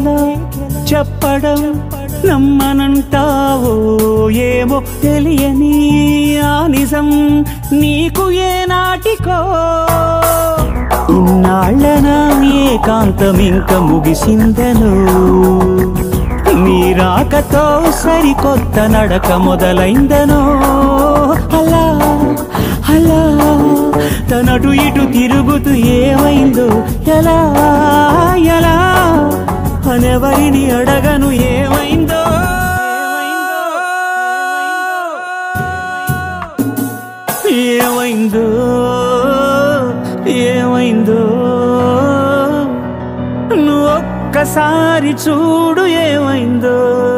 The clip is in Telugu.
నీకెలా చెప్పడం నమ్మనంటావో ఏమో తెలియని ఆ నిజం నీకు ఏ నాటికో ఇన్నాళ్ళన ఏకాంతం ఇంక ముగిసిందను నీ రాకతో సరికొత్త నడక మొదలైందనో అలా అలా తనటు ఇటు తిరుగుతూ ఏమైందో ఎలా ఎలా అనెవరిని అడగను ఏమైందో ఏమైందో ఏమైందో నువ్వు ఒక్కసారి చూడు ఏమైందో